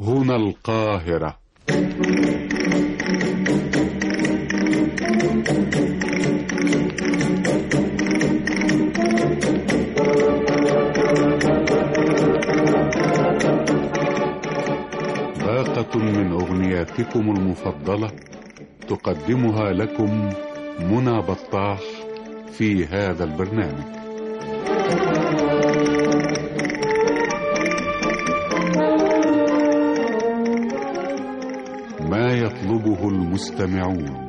هنا القاهرة باقة من أغنياتكم المفضلة تقدمها لكم منى بطاح في هذا البرنامج ما يطلبه المستمعون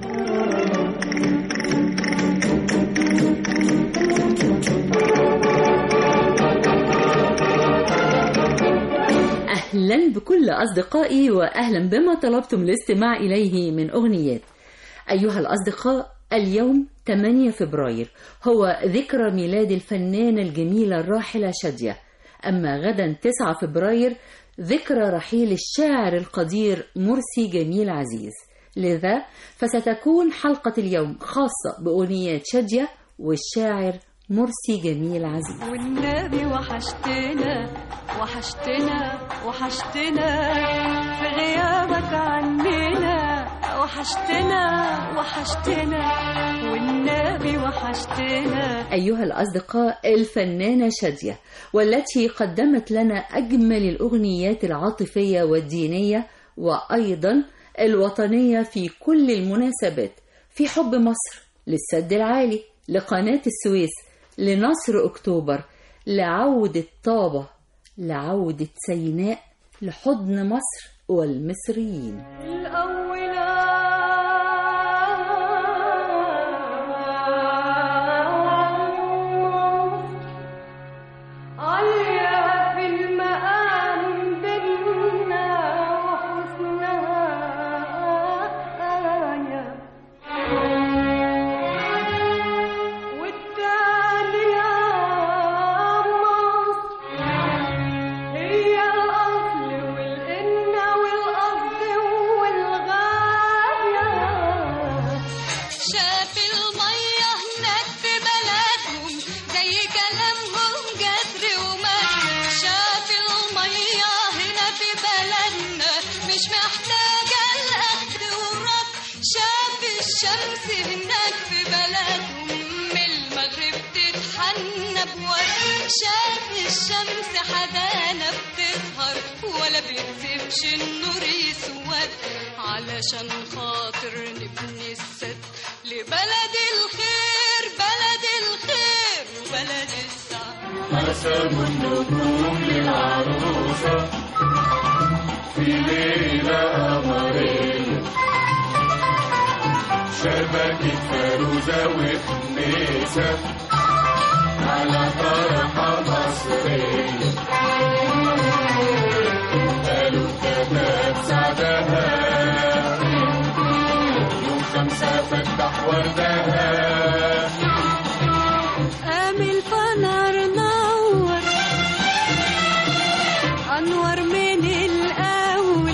أهلا بكل أصدقائي وأهلا بما طلبتم الاستماع إليه من أغنيات أيها الأصدقاء اليوم 8 فبراير هو ذكرى ميلاد الفنانة الجميلة الراحلة شادية أما غدا 9 فبراير ذكرى رحيل الشاعر القدير مرسي جميل عزيز لذا فستكون حلقة اليوم خاصة بأغنيات شادية والشاعر مرسي جميل عزيز والنبي وحشتنا وحشتنا وحشتنا في غيابك عننا وحشتنا وحشتنا والنبي وحشتنا أيها الأصدقاء الفنانة شادية والتي قدمت لنا أجمل الأغنيات العاطفية والدينية وأيضا الوطنية في كل المناسبات في حب مصر للسد العالي لقناة السويس لنصر أكتوبر لعودة طابة لعودة سيناء لحضن مصر والمصريين الأولى عليا في المقام بينا وحسنها آية والتانية مصر هي الأصل والإنة والقصد والغاية شاف المية هناك في بلدهم زي كلامهم جدر ومجد شاف المية هنا في بلدنا مش محتاجة الأخد والرد شاف الشمس هناك في بلدهم من المغرب تتحنى بورد شاف الشمس حدانا بتسهر ولا بتسيبش النور يسود علشان خاطر نبني السد لبلد الخير بلد الخير وبلد السعد شبكة فاروزة وخميسة على طرحة مصرية قالوا الكتاب سعدها يوم خمسة فتح وردها قام الفنار نور أنور من الأول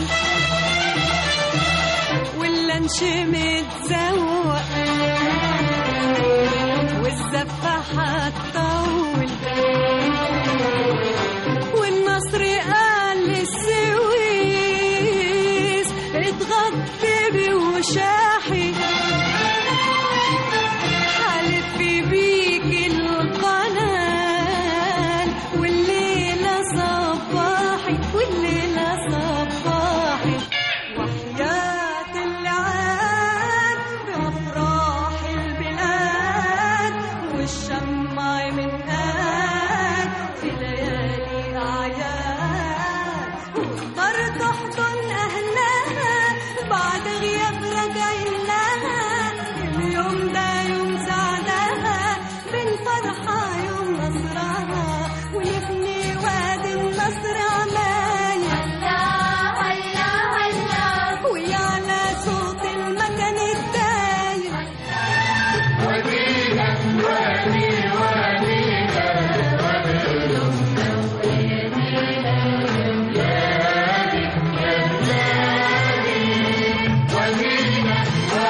واللانش متزوق والزفة هتطول والنصر قال للسويس اتغطي بوشاحي حلف بيك القنال والليلة صباحي والليلة صباحي وحياة العاد بأفراح البلاد والشمع من قاد في ليالي أعياد وتقدر تحضن أهلها بعد غياب رجعنا اليوم ده يوم سعدها بالفرحة يوم نصرها ونبني وادي النصر عماية ويعلى صوت المكان الدايم ودينا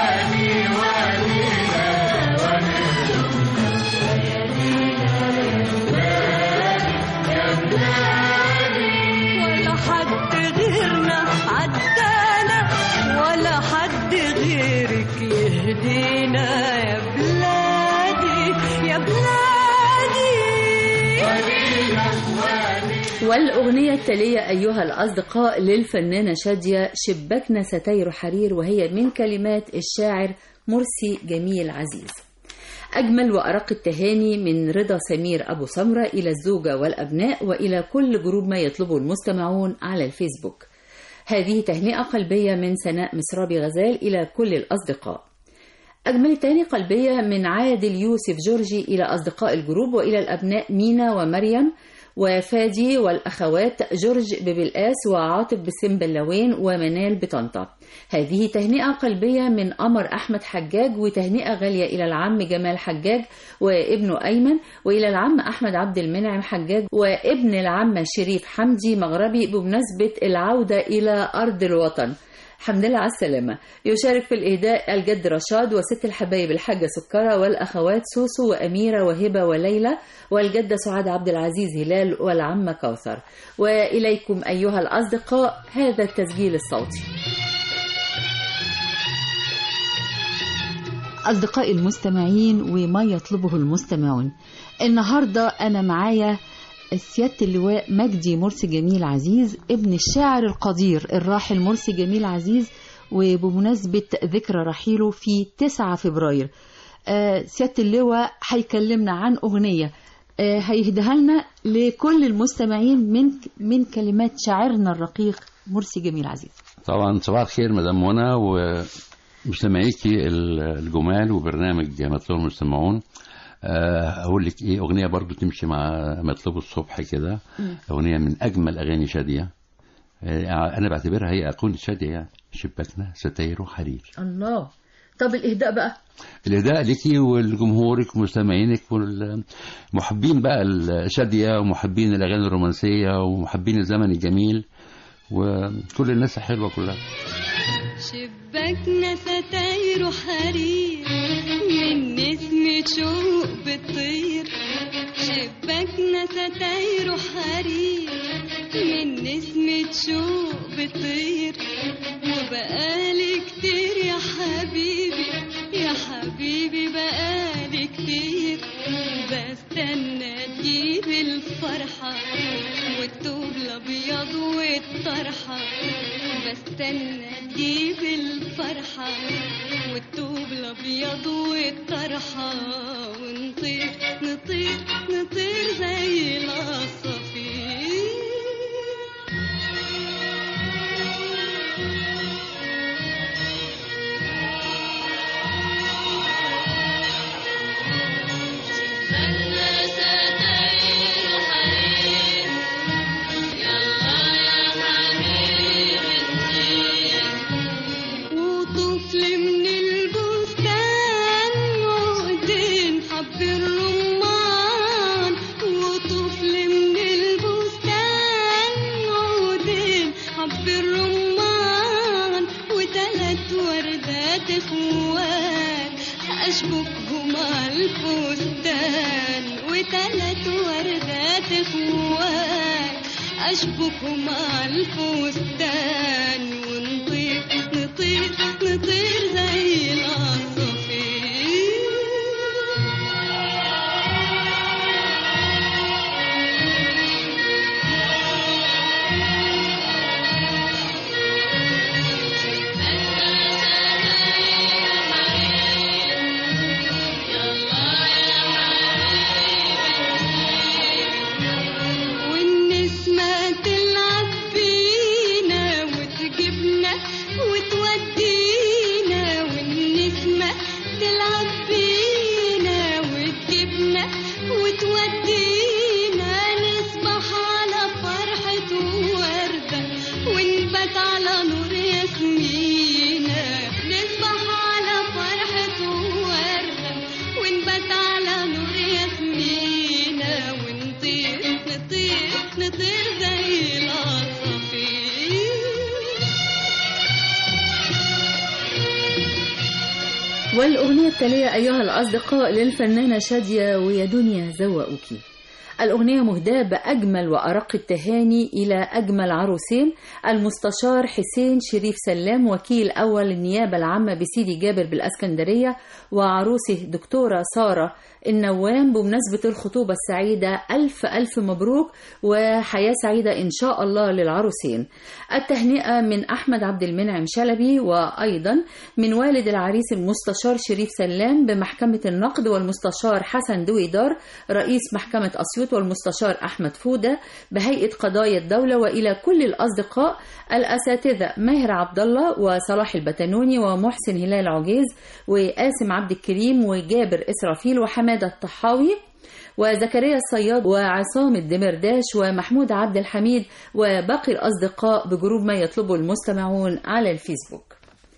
فدينا يا بلادي يا بلادي والأغنية التالية أيها الأصدقاء للفنانة شادية شباكنا ستير حرير وهي من كلمات الشاعر مرسي جميل عزيز أجمل وأرق التهاني من رضا سمير أبو سمرة إلى الزوجة والأبناء وإلى كل جروب ما يطلبه المستمعون على الفيسبوك هذه تهنئة قلبية من سناء مصرابي غزال إلى كل الأصدقاء أجمل تاني قلبية من عادل يوسف جورجي إلى أصدقاء الجروب وإلى الأبناء مينا ومريم وفادي والأخوات جورج ببلقاس وعاطف بسمبلاوين ومنال بطنطا هذه تهنئة قلبية من قمر أحمد حجاج وتهنئة غالية إلى العم جمال حجاج وابنه أيمن وإلى العم أحمد عبد المنعم حجاج وابن العم شريف حمدي مغربي بمناسبة العودة إلى أرض الوطن الحمد لله على السلامة يشارك في الإهداء الجد رشاد وست الحبايب الحاجة سكرة والأخوات سوسو وأميرة وهبة وليلى والجدة سعاد عبد العزيز هلال والعمة كوثر وإليكم أيها الأصدقاء هذا التسجيل الصوتي أصدقائي المستمعين وما يطلبه المستمعون النهاردة أنا معايا سيادة اللواء مجدي مرسي جميل عزيز ابن الشاعر القدير الراحل مرسي جميل عزيز وبمناسبة ذكرى رحيله في 9 فبراير آه، سيادة اللواء هيكلمنا عن أغنية آه، هيهديها لنا لكل المستمعين من من كلمات شاعرنا الرقيق مرسي جميل عزيز طبعا صباح الخير مدام منى ومستمعيكي الجمال وبرنامج مطلوب المستمعون آه، اقول لك ايه اغنيه برضو تمشي مع مطلوب الصبح كده اغنيه من اجمل اغاني شاديه آه، انا بعتبرها هي ايقونه شاديه يعني شباكنا ستاير وحرير الله طب الإهداء بقى الاهداء ليكي ولجمهورك ومستمعينك والمحبين بقى الشاديه ومحبين الاغاني الرومانسيه ومحبين الزمن الجميل وكل الناس الحلوه كلها شباكنا ستاير حرير من نسمة شوق بتطير شباكنا ستاير حرير من نسمة شوق بتطير وبقالي كتير يا حبيبي يا حبيبي بقالي كتير بستنى تجيب الفرحة والثوب الأبيض والطرحة بستنى تجيب الفرحة والثوب الأبيض والطرحة ونطير نطير نطير زي العصافير وطفل من البستان عقدين حب الرمان وطفل من البستان عقدين حب الرمان وتلات وردات اخوان اشبكهم على الفستان وتلات وردات اخوان اشبكهم على الفستان ونطير نطير نطير زي العصافير والنسمة تلعب بينا وتجيبنا وتودينا والنسمة تلعب بينا وتجيبنا وتودينا نصبح على فرحة وردة ونبات على نور ياسمينة نصبح على فرحة وردة ونبات على نور ياسمينة ونطير نطير نطير زي العصافير والأغنية التالية أيها الأصدقاء للفنانة شادية ويا دنيا زوقوكي الأغنية مهداة بأجمل وأرق التهاني إلى أجمل عروسين المستشار حسين شريف سلام وكيل أول النيابة العامة بسيدي جابر بالأسكندرية وعروسه دكتورة سارة النوام بمناسبة الخطوبة السعيدة ألف ألف مبروك وحياة سعيدة إن شاء الله للعروسين التهنئة من أحمد عبد المنعم شلبي وأيضا من والد العريس المستشار شريف سلام بمحكمة النقد والمستشار حسن دويدار رئيس محكمة أسيوط والمستشار أحمد فودة بهيئة قضايا الدولة وإلى كل الأصدقاء الأساتذة ماهر عبد الله وصلاح البتنوني ومحسن هلال عجيز وقاسم عبد الكريم وجابر إسرافيل وحمادة الطحاوي وزكريا الصياد وعصام الدمرداش ومحمود عبد الحميد وباقي الأصدقاء بجروب ما يطلبه المستمعون على الفيسبوك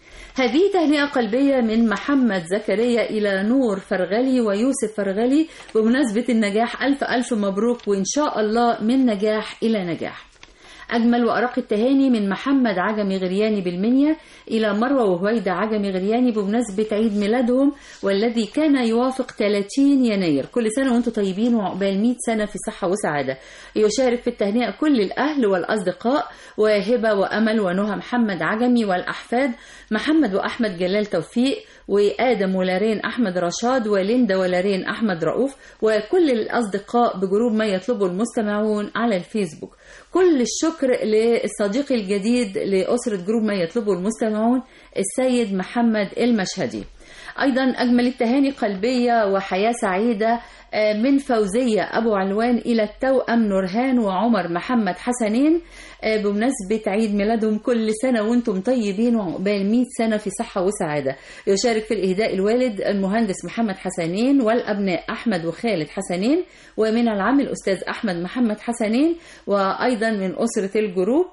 هذه تهنئة قلبية من محمد زكريا إلى نور فرغلي ويوسف فرغلي بمناسبة النجاح ألف ألف مبروك وإن شاء الله من نجاح إلى نجاح أجمل وأرق التهاني من محمد عجمي غرياني بالمنيا إلى مروة وهويدة عجمي غرياني بمناسبة عيد ميلادهم والذي كان يوافق 30 يناير كل سنة وأنتم طيبين وعقبال 100 سنة في صحة وسعادة يشارك في التهنئة كل الأهل والأصدقاء وهبة وأمل ونهى محمد عجمي والأحفاد محمد وأحمد جلال توفيق وآدم ولارين أحمد رشاد وليندا ولارين أحمد رؤوف وكل الأصدقاء بجروب ما يطلبه المستمعون على الفيسبوك كل الشكر للصديق الجديد لأسرة جروب ما يطلبه المستمعون السيد محمد المشهدي أيضا أجمل التهاني قلبية وحياة سعيدة من فوزية أبو علوان إلى التوأم نورهان وعمر محمد حسنين بمناسبة عيد ميلادهم كل سنة وانتم طيبين وعقبال 100 سنة في صحة وسعادة يشارك في الإهداء الوالد المهندس محمد حسنين والأبناء أحمد وخالد حسنين ومن العم الأستاذ أحمد محمد حسنين وأيضا من أسرة الجروب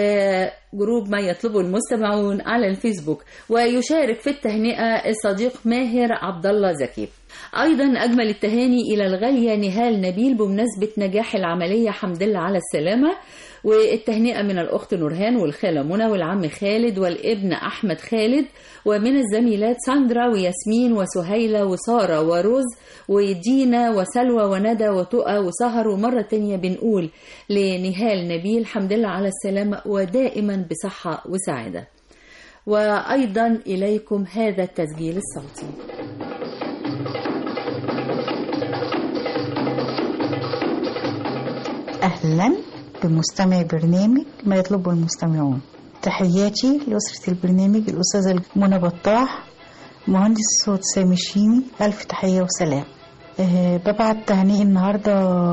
جروب ما يطلبه المستمعون على الفيسبوك ويشارك في التهنئة الصديق ماهر عبد الله زكي أيضا أجمل التهاني إلى الغالية نهال نبيل بمناسبة نجاح العملية حمد لله على السلامة والتهنئة من الأخت نورهان والخالة منى والعم خالد والابن أحمد خالد ومن الزميلات ساندرا وياسمين وسهيلة وسارة وروز ودينا وسلوى وندى وتقى وسهر ومرة تانية بنقول لنهال نبيل حمد لله على السلامة ودائما بصحة وسعادة وأيضا إليكم هذا التسجيل الصوتي أهلا بمستمع برنامج ما يطلبه المستمعون تحياتي لأسرة البرنامج الأستاذة منى بطاح مهندس الصوت سامي الشيمي ألف تحية وسلام أه ببعت تهنئة النهاردة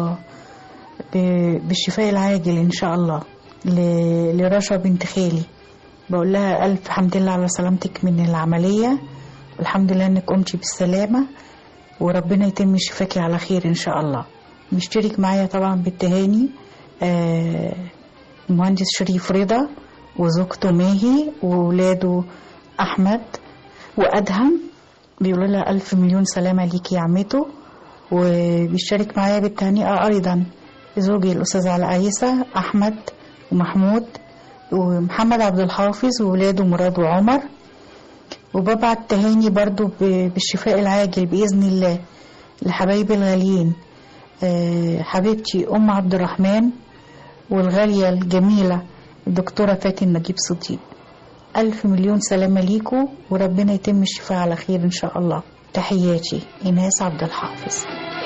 ب- بالشفاء العاجل إن شاء الله ل- لرشا بنت خالي بقول لها ألف حمد لله على سلامتك من العملية والحمد لله إنك قمتي بالسلامة وربنا يتم شفاكي على خير إن شاء الله مشترك معايا طبعا بالتهاني آه، المهندس شريف رضا وزوجته ماهي وولاده أحمد وأدهم بيقولوا لها ألف مليون سلامة ليكي يا عمته وبيشترك معايا بالتهنئة أيضا زوجي الأستاذ علي عيسى أحمد ومحمود ومحمد عبد الحافظ وولاده مراد وعمر وببعت تهاني برضو ب- بالشفاء العاجل بإذن الله لحبايبي الغاليين آه، حبيبتي أم عبد الرحمن والغالية الجميلة الدكتورة فاتن نجيب صديق ألف مليون سلامة ليكوا وربنا يتم الشفاء على خير إن شاء الله تحياتي إناس عبد الحافظ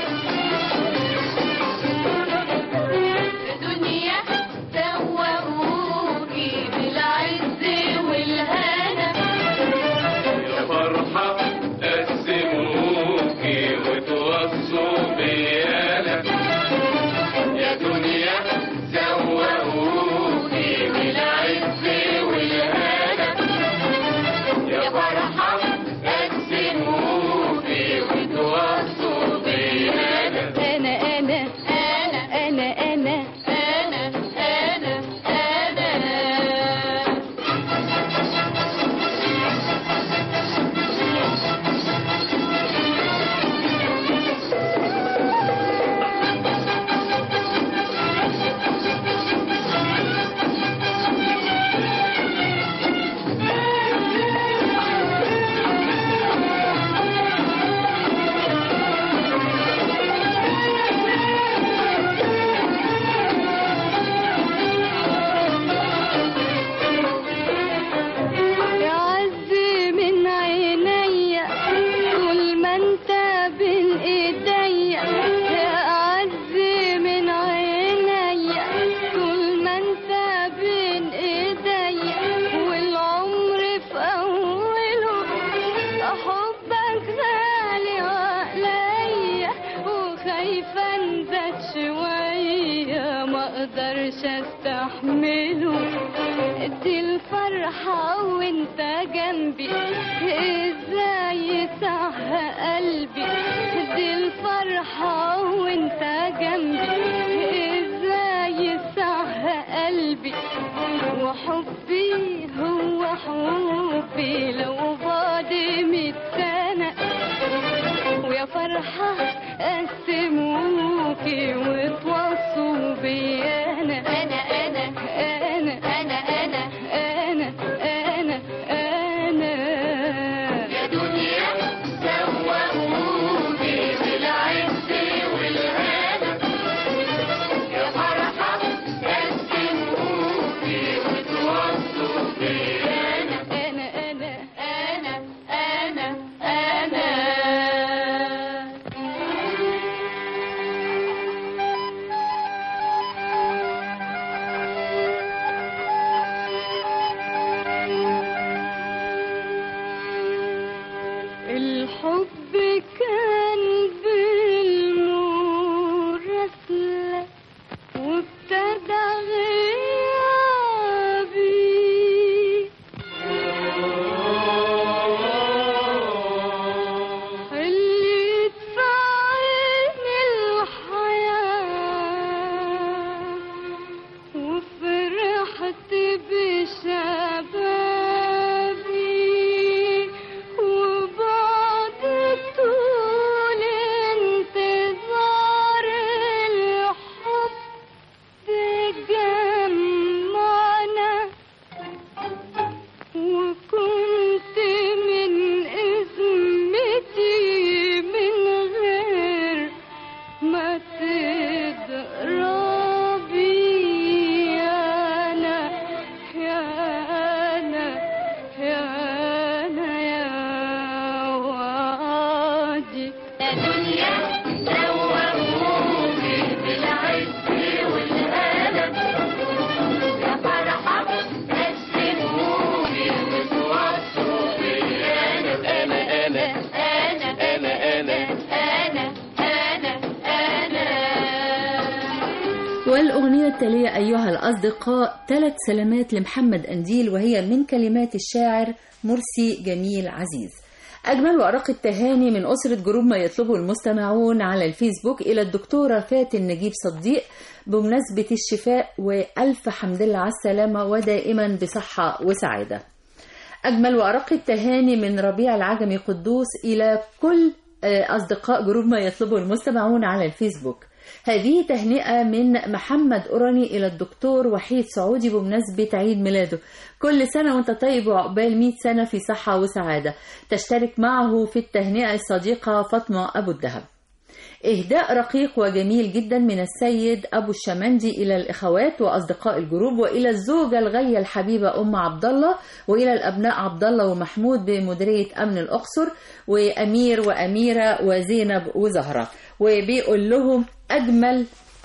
دنيا دوقوكي بالعز والهنا يا فرحة قسموكي وتوصوا بيانا يا دنيا زوقوكي بالعز والهنا يا فرحة قسموكي وتوصوا بيانا مش استحمله دي الفرحة وانت جنبي ازاي صح قلبي دي الفرحة وانت جنبي ازاي صح قلبي وحبي هو حبي لو بعد ميت سنة ويا فرحة قسموكي وتوصوا بي أنا أنا أنا أنا أنا أنا أنا أنا أنا يا دنيا سوقوني بالعز والهنا يا فرحة قسموني وتوصوا بي أنا أنا أنا أنا أنا أنا الحب كان بالمراسلة وابتدى غيابي اللي تفعلني الحياة وفرحت بشبابي وبعد طول انتظار الحب تجمعنا وكنت من اسمتي من غير ما تضربي انا يا انا يا انا يا وعدي يا دنيا سوقوني بالعز والهنا يا فرحة قسموني وتوصوا بي أنا أنا أنا أنا أنا أنا أنا أنا أنا والأغنية التالية أيها الأصدقاء ثلاث سلامات لمحمد أنديل وهي من كلمات الشاعر مرسي جميل عزيز أجمل وأرق التهاني من أسرة جروب ما يطلبه المستمعون على الفيسبوك إلى الدكتورة فاتن نجيب صديق بمناسبة الشفاء وألف حمد لله على السلامة ودائما بصحة وسعادة أجمل وأرق التهاني من ربيع العجمي قدوس إلى كل آه، أصدقاء جروب ما يطلبه المستمعون على الفيسبوك هذه تهنئة من محمد أوراني إلى الدكتور وحيد سعودي بمناسبة عيد ميلاده كل سنة وانت طيب وعقبال 100 سنة في صحة وسعادة تشترك معه في التهنئة الصديقة فاطمة أبو الدهب إهداء رقيق وجميل جدا من السيد أبو الشمندي إلى الإخوات وأصدقاء الجروب وإلى الزوجة الغالية الحبيبة أم عبد الله وإلى الأبناء عبد الله ومحمود بمديرية أمن الأقصر وأمير وأميرة وزينب وزهرة وبيقول لهم أجمل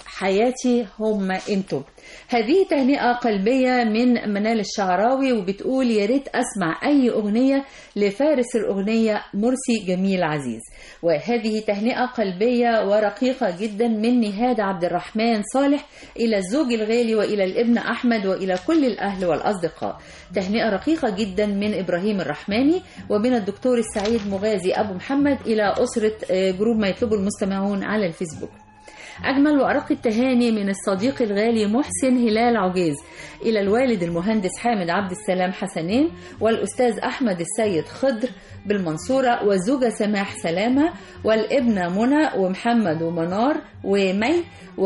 حياتي هم انتم هذه تهنئة قلبية من منال الشعراوي وبتقول يا ريت أسمع أي أغنية لفارس الأغنية مرسي جميل عزيز وهذه تهنئة قلبية ورقيقة جدا من نهاد عبد الرحمن صالح إلى الزوج الغالي وإلى الابن أحمد وإلى كل الأهل والأصدقاء تهنئة رقيقة جدا من إبراهيم الرحماني ومن الدكتور السعيد مغازي أبو محمد إلى أسرة آه، جروب ما يطلبه المستمعون على الفيسبوك أجمل وأرق التهاني من الصديق الغالي محسن هلال عجيز إلى الوالد المهندس حامد عبد السلام حسنين والأستاذ أحمد السيد خضر بالمنصورة والزوجة سماح سلامة والابنة منى ومحمد ومنار ومي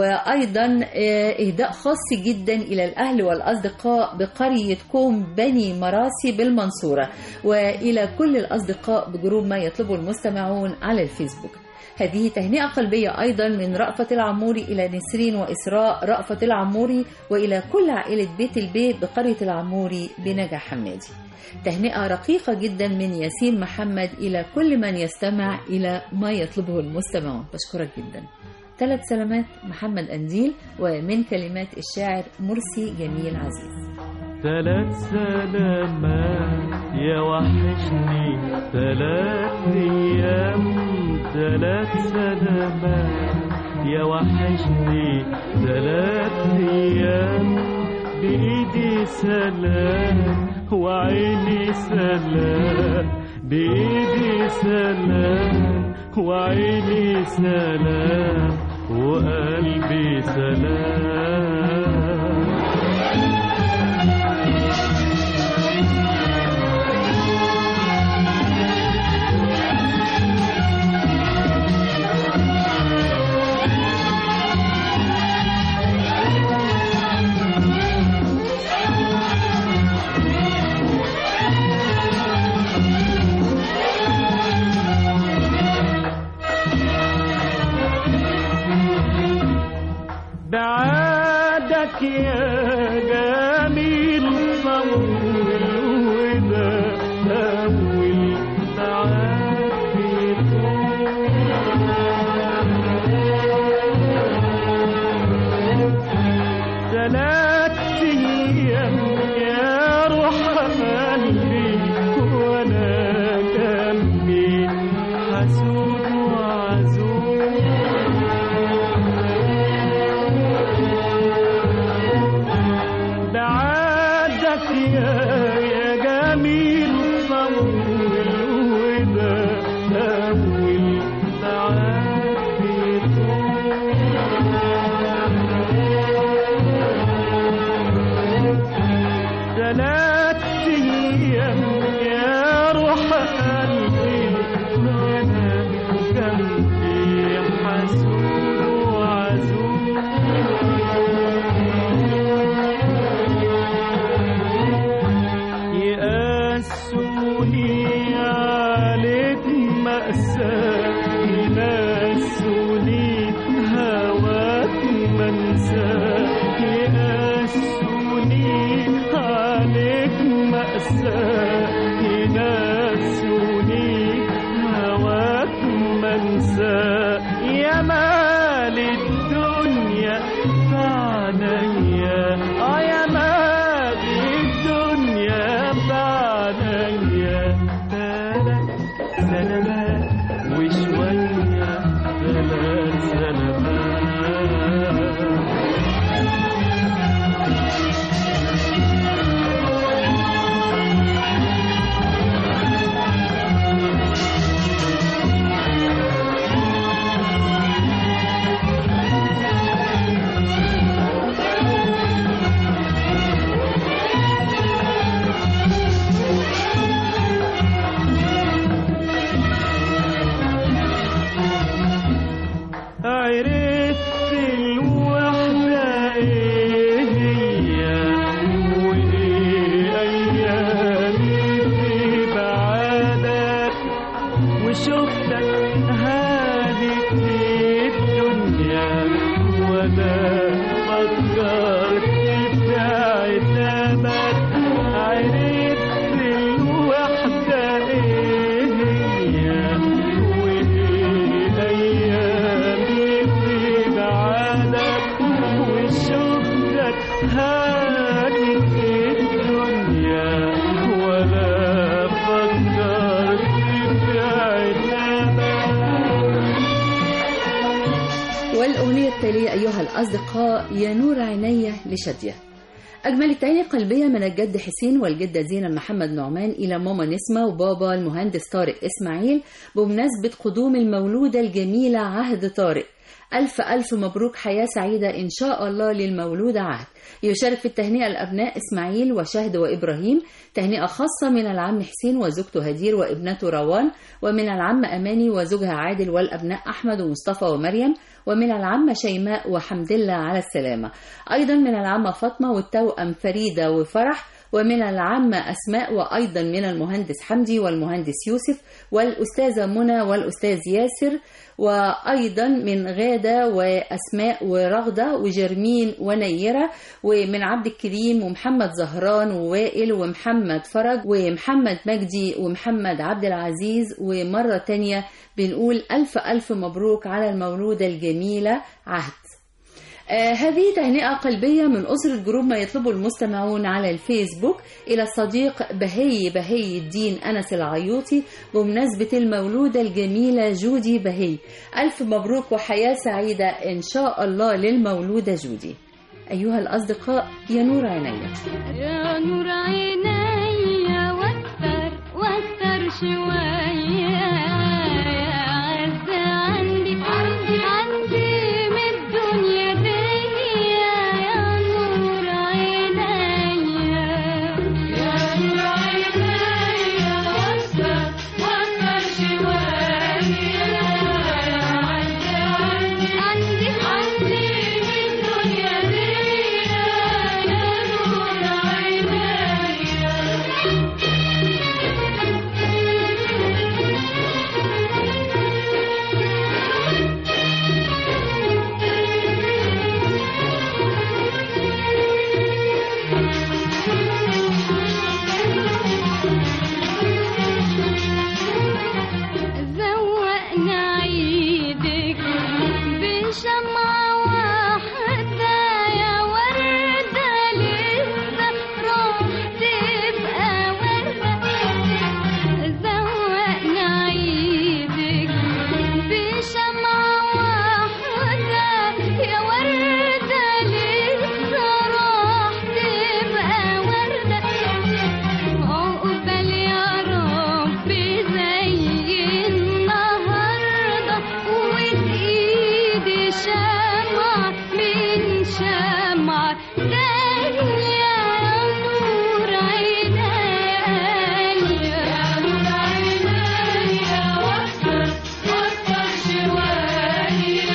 وأيضا آه، إهداء خاص جدا إلى الأهل والأصدقاء بقرية كوم بني مراسي بالمنصورة وإلى كل الأصدقاء بجروب ما يطلبه المستمعون على الفيسبوك هذه تهنئة قلبية أيضا من رأفة العموري إلى نسرين وإسراء رأفة العموري وإلى كل عائلة بيت البيت بقرية العموري بنجا حمادي تهنئة رقيقة جدا من ياسين محمد إلى كل من يستمع إلى ما يطلبه المستمعون بشكرك جدا ثلاث سلامات محمد أنديل ومن كلمات الشاعر مرسي جميل عزيز ثلاث سلامات يا وحشني ثلاث ايام ثلاث سلامات يا وحشني ثلاث ايام بايدي سلام وعيني سلام بايدي سلام وعيني سلام وقلبي سلام بعادك يا جميل طول وده أول بعاد ثلاث أيام يا روح قلبي وأنا جنبي حسود وعزوز بعدك يا يا جميل طول وده أول بعد ثلاث أيام يا روح قلبي وأنا جنبي حسود وعزوز يقاسوني عليك مأساة ينسوني هواك منساة يقاسوني عليك مأساة ينسوني هواك منساة يا مال الدنيا فعنيا اه يا مال الدنيا فعنيا ثلاث سلامات وشوية ثلاث سلامات عرفت الوحدة ايه هي وايه ايامي في بعدك وشفتك هادي في الدنيا وانا فكرت في عتابك عرفت الوحدة ايه هي وايه ايامي في بعدك وشفتك هادي في الدنيا ولا فكرت في عتابك والأغنية التالية أيها الأصدقاء يا نور عيني لشادية أجمل التهاني القلبية من الجد حسين والجدة زينة محمد نعمان إلى ماما نسمة وبابا المهندس طارق إسماعيل بمناسبة قدوم المولودة الجميلة عهد طارق ألف ألف مبروك حياة سعيدة إن شاء الله للمولودة عهد يشارك في التهنئة الأبناء إسماعيل وشهد وإبراهيم تهنئة خاصة من العم حسين وزوجته هدير وابنته روان ومن العم أماني وزوجها عادل والأبناء أحمد ومصطفى ومريم ومن العمة شيماء وحمد الله على السلامة أيضا من العمة فاطمة والتوأم فريدة وفرح ومن العامة أسماء وأيضا من المهندس حمدي والمهندس يوسف والأستاذة منى والأستاذ ياسر وأيضا من غادة وأسماء ورغدة وجرمين ونيرة ومن عبد الكريم ومحمد زهران ووائل ومحمد فرج ومحمد مجدي ومحمد عبد العزيز ومرة تانية بنقول ألف ألف مبروك على المولودة الجميلة عهد آه هذه تهنئة قلبية من أسرة جروب ما يطلبه المستمعون على الفيسبوك إلى الصديق بهي بهي الدين أنس العيوطي بمناسبة المولودة الجميلة جودي بهي ألف مبروك وحياة سعيدة إن شاء الله للمولودة جودي أيها الأصدقاء يا نور عيني يا نور عيني واكتر واكتر شوية يا عز عندي عندي عندي من الدنيا دي يا نور عيني يا نور عيني واكتر واكتر شوية يا عز عندي عندي عندي من الدنيا دي يا نور عيني زوقنا عيدك بشمعة واحدة يا وردة لسه راح تبقى وردة زوقنا عيدك بشمعة واحدة يا وردة لسه راح تبقى وردة عقبال يا رب زي النهارده وبإيدي شمعة من شمعة تانية يا نور عيني يا نور عيني واكتر واكتر شوية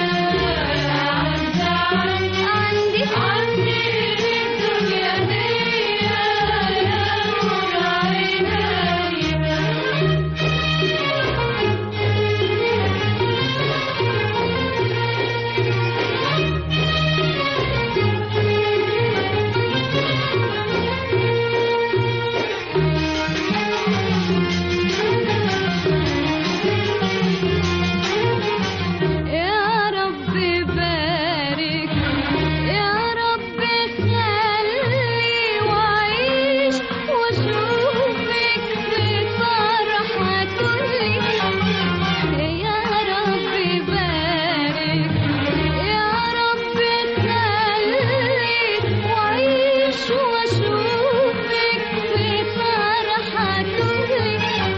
عندي عندي الدنيا دي يا نور عيني يا رب بارك يا رب خلي وعيش واشوفك في فرحة كلي يا رب بارك يا رب خلي وعيش واشوفك في فرحة كلي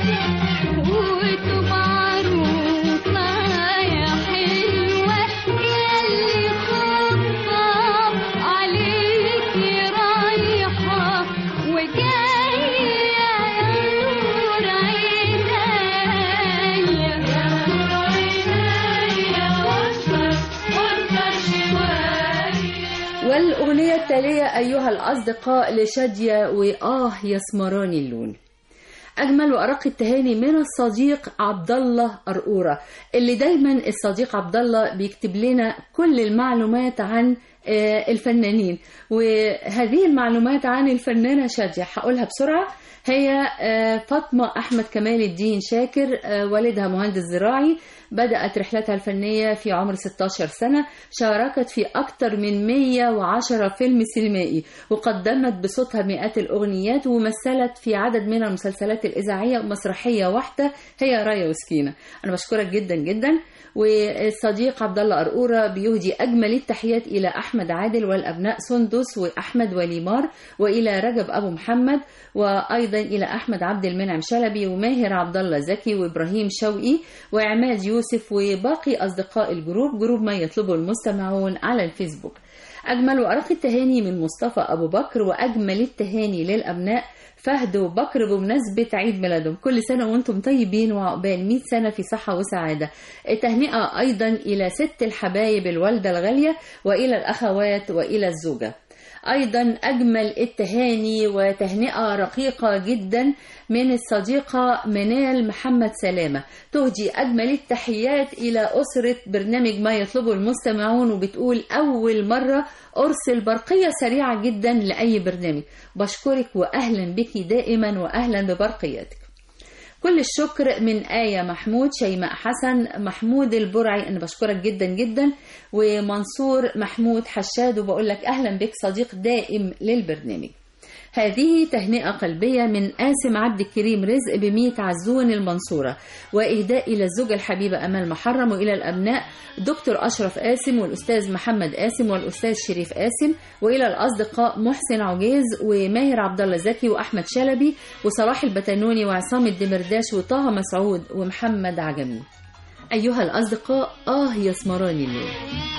وتبقى عروسة يا حلوة ياللي خطاب عليكي رايحة وجاية يا نور عيني يا نور عيني واكتر واكتر شوية والأغنية التالية أيها الأصدقاء لشادية وآه يسمران اللون أجمل وأرق التهاني من الصديق عبد الله أرقورة اللي دايما الصديق عبد الله بيكتب لنا كل المعلومات عن آه، الفنانين وهذه المعلومات عن الفنانة شادية هقولها بسرعة هي آه، فاطمة أحمد كمال الدين شاكر آه، والدها مهندس زراعي بدأت رحلتها الفنية في عمر 16 سنة شاركت في أكثر من 110 فيلم سينمائي وقدمت بصوتها مئات الأغنيات ومثلت في عدد من المسلسلات الإذاعية ومسرحية واحدة هي رايا وسكينة أنا بشكرك جدا جدا والصديق عبد الله قرقورة بيهدي أجمل التحيات إلى أحمد عادل والأبناء سندس وأحمد وليمار وإلى رجب أبو محمد وأيضا إلى أحمد عبد المنعم شلبي وماهر عبد الله زكي وإبراهيم شوقي وعماد يوسف وباقي أصدقاء الجروب جروب ما يطلبه المستمعون على الفيسبوك أجمل وأرق التهاني من مصطفى أبو بكر وأجمل التهاني للأبناء فهد وبكر بمناسبة عيد ميلادهم كل سنة وانتم طيبين وعقبال 100 سنة في صحة وسعادة تهنئة أيضا إلى ست الحبايب الوالدة الغالية وإلى الأخوات وإلى الزوجة أيضا أجمل التهاني وتهنئة رقيقة جدا من الصديقة منال محمد سلامة تهدي أجمل التحيات إلى أسرة برنامج ما يطلبه المستمعون وبتقول أول مرة أرسل برقية سريعة جدا لأي برنامج بشكرك وأهلا بك دائما وأهلا ببرقيتك كل الشكر من آية محمود شيماء حسن محمود البرعي أنا بشكرك جدا جدا ومنصور محمود حشاد وبقول لك أهلا بك صديق دائم للبرنامج هذه تهنئة قلبية من قاسم عبد الكريم رزق بميت عزون المنصورة وإهداء إلى الزوجة الحبيبة أمال محرم وإلى الأبناء دكتور أشرف قاسم والأستاذ محمد قاسم والأستاذ شريف قاسم وإلى الأصدقاء محسن عجيز وماهر عبد الله زكي وأحمد شلبي وصلاح البتنوني وعصام الدمرداش وطه مسعود ومحمد عجمي أيها الأصدقاء آه يا سمراني الليل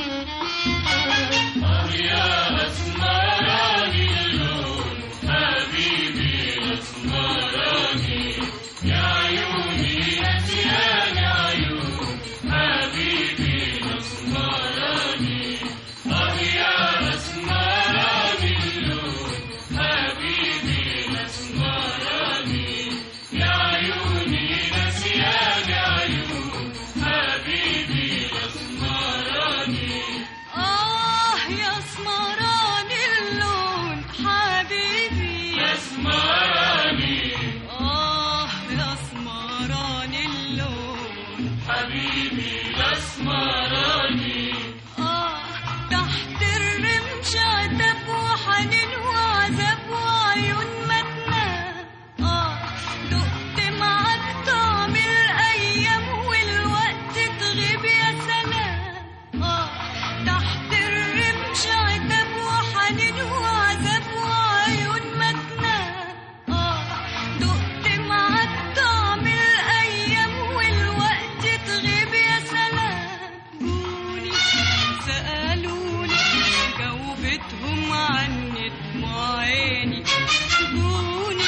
آه يا سمران اللون حبيبي يا سمراني آه يا سمران اللون حبيبي يا سمراني آه تحت الرمش عتب وحنين وعذاب وعيون متنا آه دقت معاك طعم الأيام والوقت تغيب يا سلام آه تحت الرمش عتب وحنين وعذاب وعيون متنا آه دقت معاك طعم الأيام والوقت تغيب يا سلام جوني سألوني جاوبتهم عني دموع عيني جوني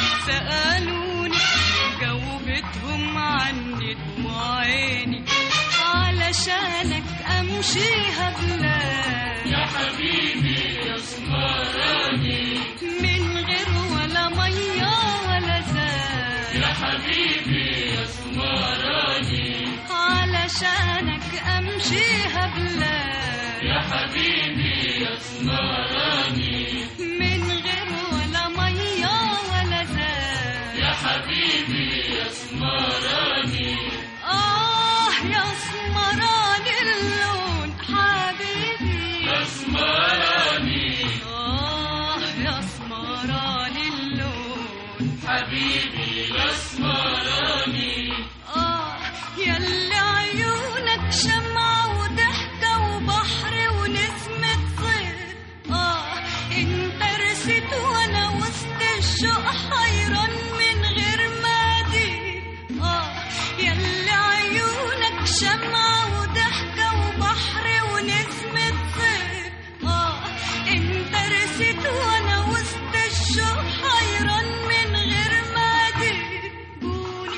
سألوني جاوبتهم عني دموع عيني علشانك أمشيها بلاد يا حبيبي يا سمراني من غير ولا مية ولا زاد يا حبيبي يا سمراني علشانك أمشيها بلاد يا حبيبي يا سمراني من غير ولا مية ولا زاد يا حبيبي يا سمراني آه يا سمراني اللون حبيبي يا سمراني آه يا سمراني اللون حبيبي يا سمراني آه ياللي عيونك شمعة وضحكة وبحر ونسمة صيف آه انت رسيت وانا وسط الشوق حيران من غير ما أديك آه ياللي عيونك شمعة وضحكة وبحر ونسمة صيف آه انت رسيت وانا وسط الشوق حيران من غير ما أديك جوني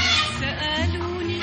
سألوني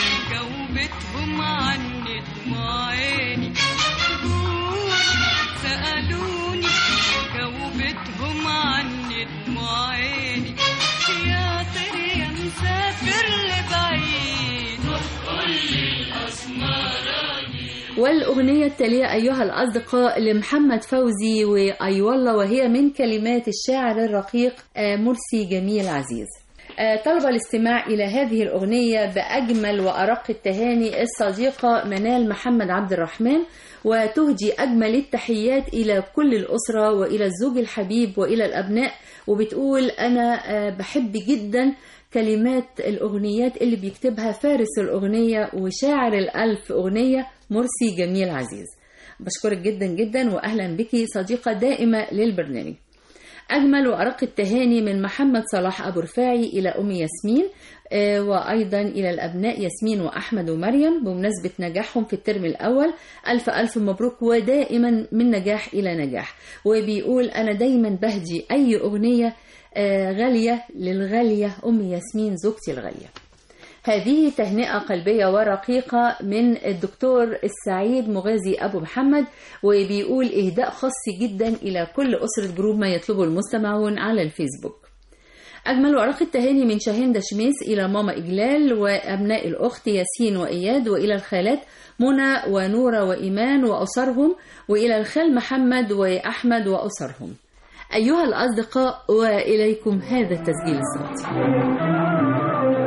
جاوبتهم عني دموع عيني جوني سألوني جاوبتهم عني دموع عيني يا طير يا مسافر لبعيد قولي الأسمراني والأغنية التالية أيها الأصدقاء لمحمد فوزي وأي والله وهي من كلمات الشاعر الرقيق آه، مرسي جميل عزيز آه، طلب الاستماع إلى هذه الأغنية بأجمل وأرق التهاني الصديقة منال محمد عبد الرحمن وتهدي أجمل التحيات إلى كل الأسرة وإلى الزوج الحبيب وإلى الأبناء وبتقول أنا آه، بحب جدا كلمات الأغنيات اللي بيكتبها فارس الأغنية وشاعر الألف أغنية مرسي جميل عزيز بشكرك جدا جدا وأهلا بك صديقة دائمة للبرنامج أجمل وأرق التهاني من محمد صلاح أبو رفاعي إلى أم ياسمين آه، وأيضا إلى الأبناء ياسمين وأحمد ومريم بمناسبة نجاحهم في الترم الأول ألف ألف مبروك ودائما من نجاح إلى نجاح وبيقول أنا دايما بهدي أي أغنية آه، غالية للغالية أم ياسمين زوجتي الغالية هذه تهنئة قلبية ورقيقة من الدكتور السعيد مغازي أبو محمد وبيقول إهداء خاص جدا إلى كل أسرة جروب ما يطلبه المستمعون على الفيسبوك أجمل ورق التهاني من شاهين دشميس إلى ماما إجلال وأبناء الأخت ياسين وإياد وإلى الخالات منى ونورة وإيمان وأسرهم وإلى الخال محمد وأحمد وأسرهم أيها الأصدقاء وإليكم هذا التسجيل الصوتي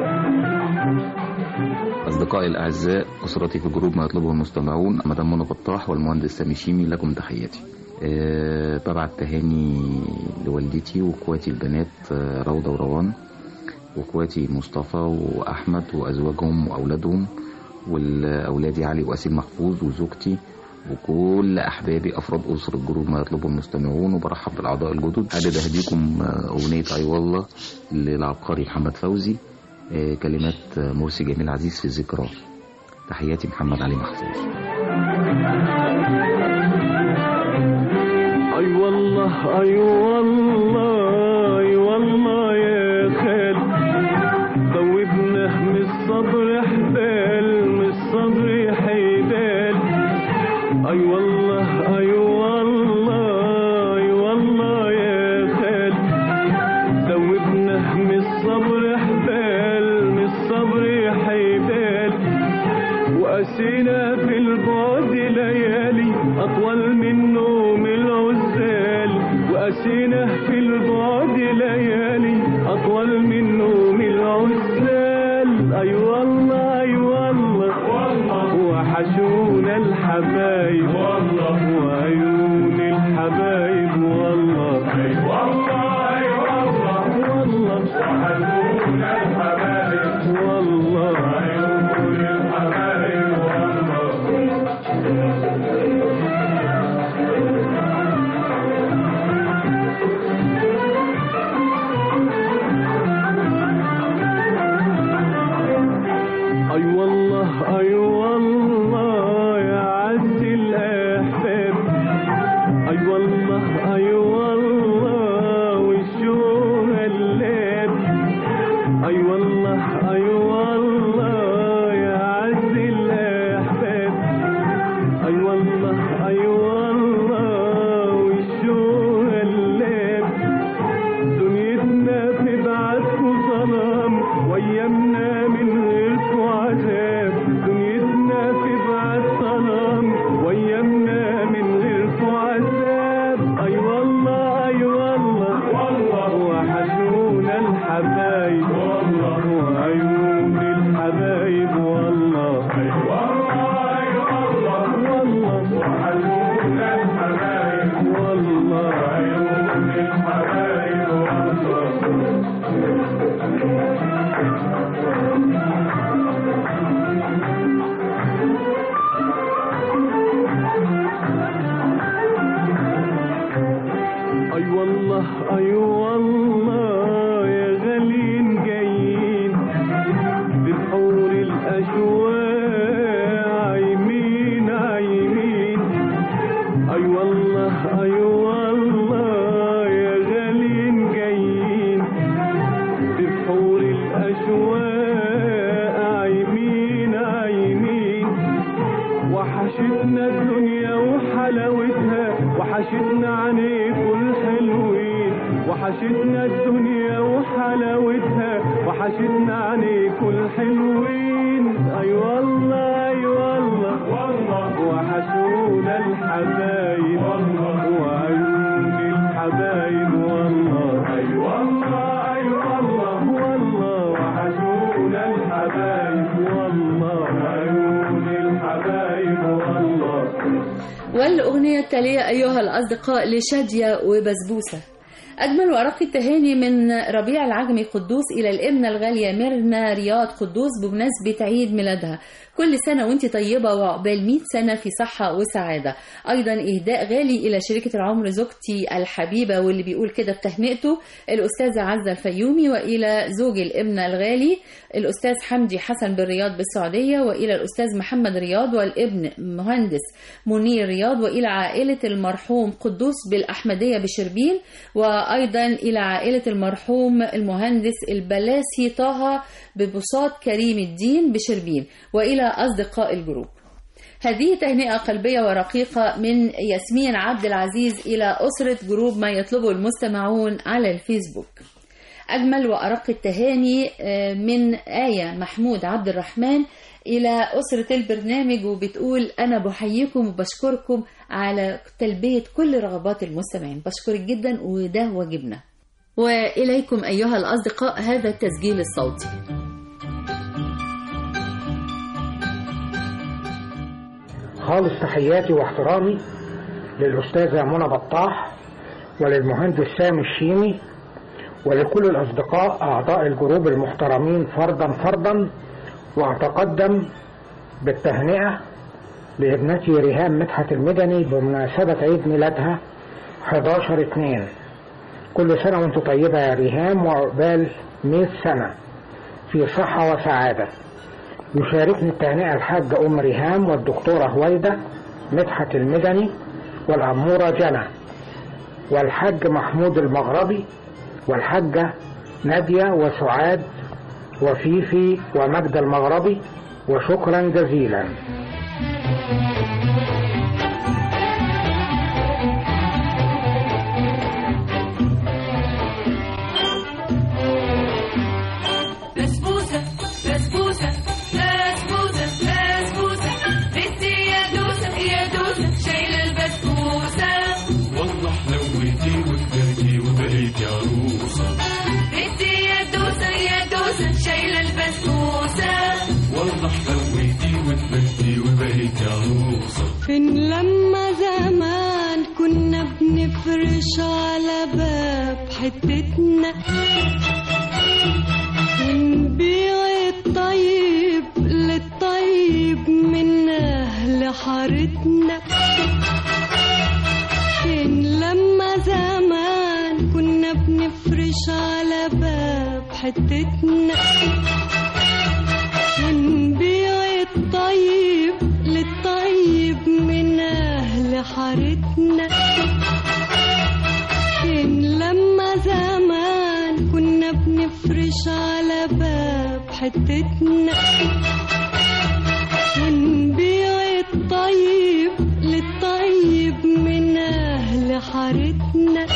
أصدقائي الأعزاء أسرتي في جروب ما يطلبه المستمعون مدام منى بطاح والمهندس سامي شيمي لكم تحياتي أه ببعت تهاني لوالدتي واخواتي البنات آه، روضة وروان واخواتي مصطفى وأحمد وأزواجهم وأولادهم والأولادي علي وأسيل محفوظ وزوجتي وكل أحبابي أفراد أسرة جروب ما يطلبه المستمعون وبرحب بالأعضاء الجدد حابب أهديكم آه، أغنية أي والله للعبقري محمد فوزي آه، كلمات آه، مرسي جميل عزيز في الذكرى تحياتي محمد علي محفوظ اي والله اي والله اي والله يا خال ذوبنا من الصبر حبال من الصبر حيدال اي والله اي والله اي والله يا خال ذوبنا من الصبر حبال من الصبر حيدال وقسينا في البعد ليالي أطول من نوم العزال وقسينا في البعد ليالي أطول من نوم العزال أي والله أي والله وحشونا الحبايب والله وعيون الحبايب والله أي والله أي والله والله وحشونا الحبايب والله عيون الحبايب والله اي والله اي والله يا عز الاحباب اي والله اي والله والشوق اللاب اي والله اي والله يا عز الاحباب اي والله اي والله والشوق اللاب دنيتنا في بعدكم ظلام وايامنا من غيركم عذاب دنيتنا في بعد ظلام وايامنا من غيركم عذاب اي والله اي والله والله وحشونا الحبايب والله وعيون الحبايب والله اي والله اي والله والله وحشونا الحبايب والله عيون الحبايب والله اي والله اي والله يا غالين جايين بحور الاشواق عايمين عايمين اي والله اي والله يا غالين جايين بحور الاشواق عايمين عايمين وحشتنا الدنيا وحلاوتها وحشتنا عنيكم الحلوين وحشتنا الدنيا وحلاوتها وحشتنا عنيكم الحلوين اي والله اي والله والله وحشونا الحبايب والله وعيون الحبايب والله اي والله اي والله والله وحشونا الحبايب والله وعيون الحبايب والله والأغنية التالية أيها الأصدقاء لشادية وبسبوسة أجمل وأرق التهاني من ربيع العجمي قدوس إلى الابنة الغالية ميرنا رياض قدوس بمناسبة عيد ميلادها كل سنة وانت طيبة وعقبال 100 سنة في صحة وسعادة أيضا إهداء غالي إلى شريكة العمر زوجتي الحبيبة واللي بيقول كده بتهنئته الأستاذة عزة الفيومي وإلى زوج الابنة الغالي الأستاذ حمدي حسن بالرياض بالسعودية وإلى الأستاذ محمد رياض والابن مهندس منير رياض وإلى عائلة المرحوم قدوس بالأحمدية بشربين وأيضا إلى عائلة المرحوم المهندس البلاسي طه ببساط كريم الدين بشربين وإلى أصدقاء الجروب هذه تهنئة قلبية ورقيقة من ياسمين عبد العزيز إلى أسرة جروب ما يطلبه المستمعون على الفيسبوك أجمل وأرق التهاني آه، من آية محمود عبد الرحمن إلى أسرة البرنامج وبتقول أنا بحييكم وبشكركم على تلبية كل رغبات المستمعين بشكرك جدا وده واجبنا وإليكم أيها الأصدقاء هذا التسجيل الصوتي خالص تحياتي واحترامي للأستاذة منى بطاح وللمهندس سامي الشيمي ولكل الأصدقاء أعضاء الجروب المحترمين فردا فردا وأتقدم بالتهنئة لابنتي ريهام مدحت المدني بمناسبة عيد ميلادها 11 2 كل سنة وانت طيبة يا ريهام وعقبال 100 سنة في صحة وسعادة يشاركني التهنئة الحاجة أم ريهام والدكتورة هويدة مدحت المدني والأمورة جنى والحاج محمود المغربي والحاجة نادية وسعاد وفيفي ومجد المغربي وشكرا جزيلا بسبوسة بسبوسة بسبوسة بسبوسة بنتي يا دوسة يا دوسة شايلة البسبوسة والله حلوتي وكبرتي وبقيتي عروسة بنتي يا دوسة يا دوسة شايلة البسبوسة والله حلوتي وكبرتي وبقيتي عروسة فين لما زمان كنا بنفرش على باب حتتنا ونبيع الطيب للطيب من أهل حارتنا فين لما زمان كنا بنفرش على باب حتتنا ونبيع الطيب للطيب من أهل حارتنا فين لما زمان كنا بنفرش على باب حتتنا ونبيع الطيب للطيب من أهل حارتنا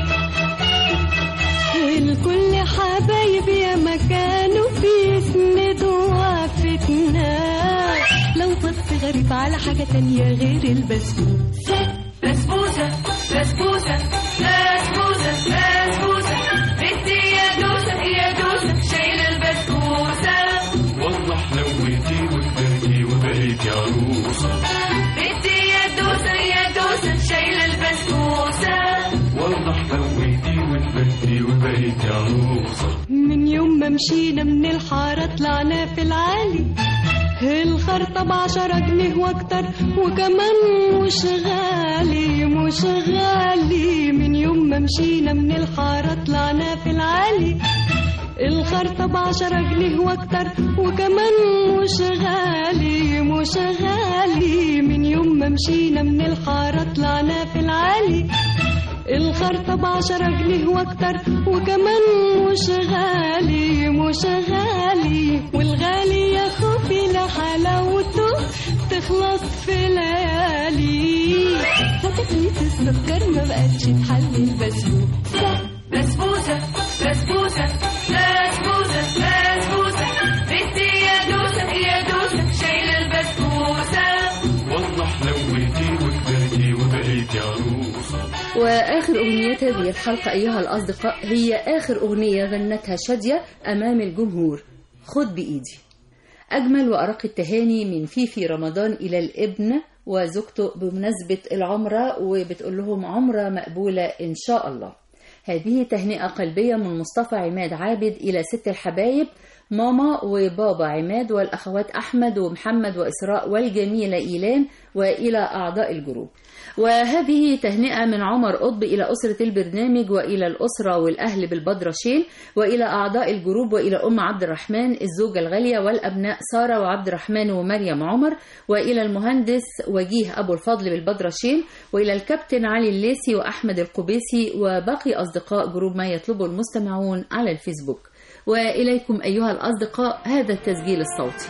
الكل حبايب يا مكانه بيسندوا وقفتنا لو بص غريب على حاجة تانية غير البسبوسة بسبوسة بسبوسة بسبوسة بسبوسة بنتي يا دوسة يا دوسة شايلة البسبوسة والله حلوتي وكبرتي وبقيتي عروسة بنتي يا دوسة يا دوسة شايلة البسبوسة والله حلوتي وكبرتي وبقيتي عروسة من يوم ما مشينا من الحارة طلعنا في العالي الخرطة بعشرة جنيه واكتر وكمان مش غالي مش غالي من يوم ما مشينا من الحارة طلعنا في العالي الخرطة بعشرة جنيه واكتر وكمان مش غالي مش غالي من يوم ما مشينا من الحارة طلعنا في العالي الخرطة بعشرة جنيه واكتر وكمان مش غالي مش غالي والغالي يا خوفي لحلاوته تخلص في ليالي فتكليف السكر ما بقتش تحل البسبوسة بسبوسة بسبوسة بسبوسة بسبوسة بنتي يا دوسة يا دوسة شايلة البسبوسة والله حلوتي وكبرتي وبقيتي عروسة وآخر أغنيات هذه الحلقة أيها الأصدقاء هي آخر أغنية غنتها شادية أمام الجمهور خد بإيدي أجمل وأرق التهاني من فيفي رمضان إلى الابن وزوجته بمناسبة العمرة وبتقول لهم عمرة مقبولة إن شاء الله هذه تهنئة قلبية من مصطفى عماد عابد إلى ست الحبايب ماما وبابا عماد والأخوات أحمد ومحمد وإسراء والجميلة إيلان وإلى أعضاء الجروب وهذه تهنئة من عمر قطب إلى أسرة البرنامج وإلى الأسرة والأهل بالبدرشين وإلى أعضاء الجروب وإلى أم عبد الرحمن الزوجة الغالية والأبناء سارة وعبد الرحمن ومريم عمر وإلى المهندس وجيه أبو الفضل بالبدرشين وإلى الكابتن علي الليسي وأحمد القبيسي وباقي أصدقاء جروب ما يطلبه المستمعون على الفيسبوك وإليكم أيها الأصدقاء هذا التسجيل الصوتي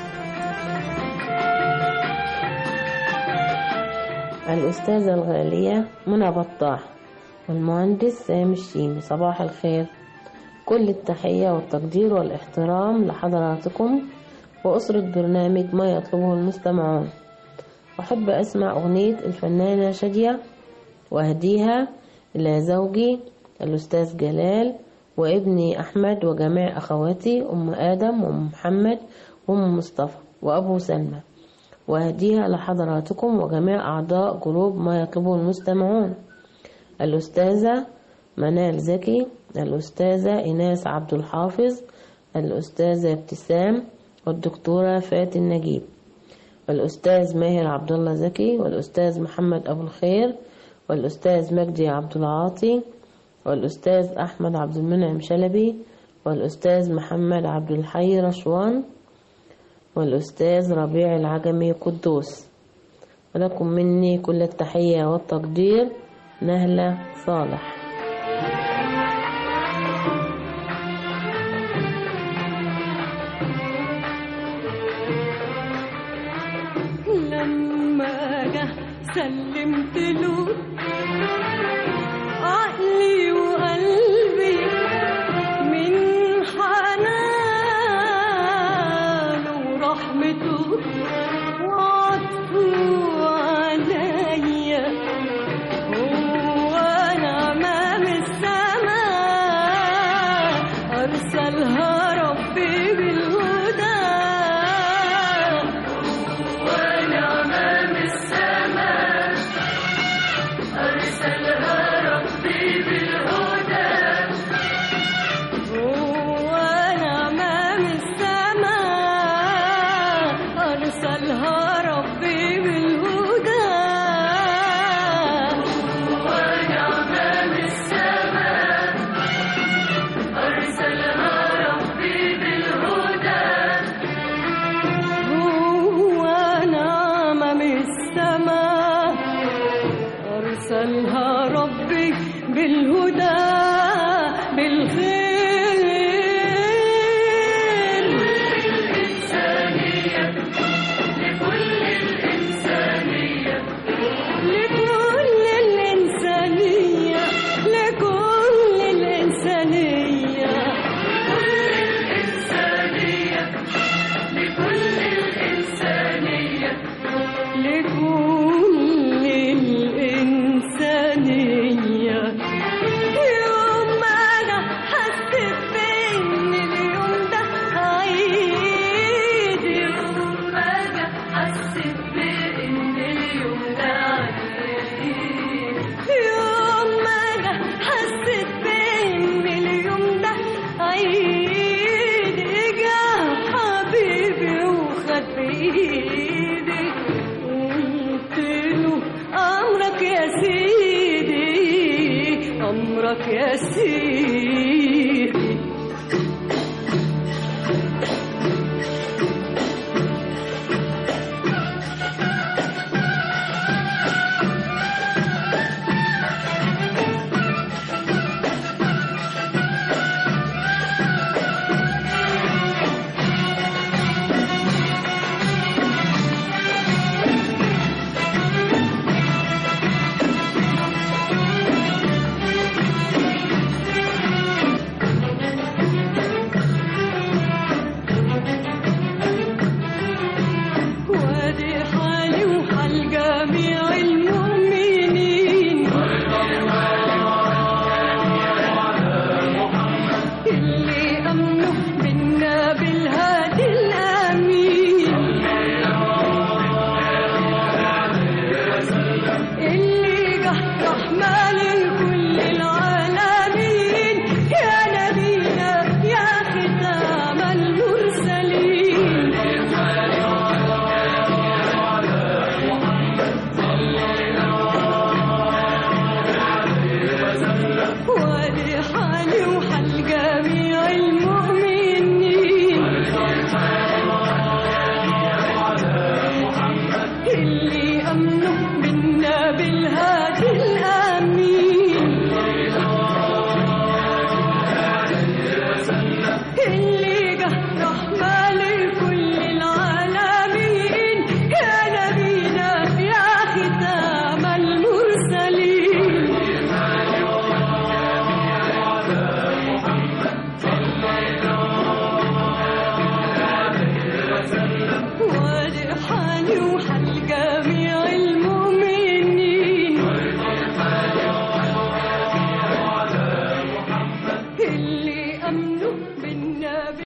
الأستاذة الغالية منى بطاح والمهندس سامي الشيمي صباح الخير كل التحية والتقدير والاحترام لحضراتكم وأسرة برنامج ما يطلبه المستمعون أحب أسمع أغنية الفنانة شادية وأهديها إلى زوجي الأستاذ جلال وابني أحمد وجميع أخواتي أم آدم وأم محمد وأم مصطفى وأبو سلمى وأهديها لحضراتكم وجميع أعضاء جروب ما يطلبه المستمعون الأستاذة منال زكي الأستاذة إيناس عبد الحافظ الأستاذة ابتسام والدكتورة فاتن نجيب والأستاذ ماهر عبد الله زكي والأستاذ محمد أبو الخير والأستاذ مجدي عبد العاطي والأستاذ أحمد عبد المنعم شلبي والأستاذ محمد عبد الحي رشوان والأستاذ ربيع العجمي قدوس ولكم مني كل التحية والتقدير نهلة صالح لما جه سلمت له عقلي وقلبي من حنانه ورحمته وعطفه عليا هو نعمة من السماء أرسلها ربي بالهدى ونعمة من السماء أرسلها ربي بالهدى ونعمة من السماء أرسلها ربي بالهدى ونعمة من السماء أرسلها ربي بالهدى هو نعمة من السماء أرسلها ربي بالهدى بالخير الإنسانية لكل الإنسانية لكل الإنسانية لكل الإنسانية الإنسانية لكل الإنسانية لكل الإنسانية يوم ما أنا حسيت بإن اليوم ده عيد يوم ما أنا حسيت بإن اليوم ده عيد يوم ما أنا حسيت بإن اليوم ده عيد إجا حبيبي وخد بإيدي قلت له أمرك يا سيدي أمرك يا سيدي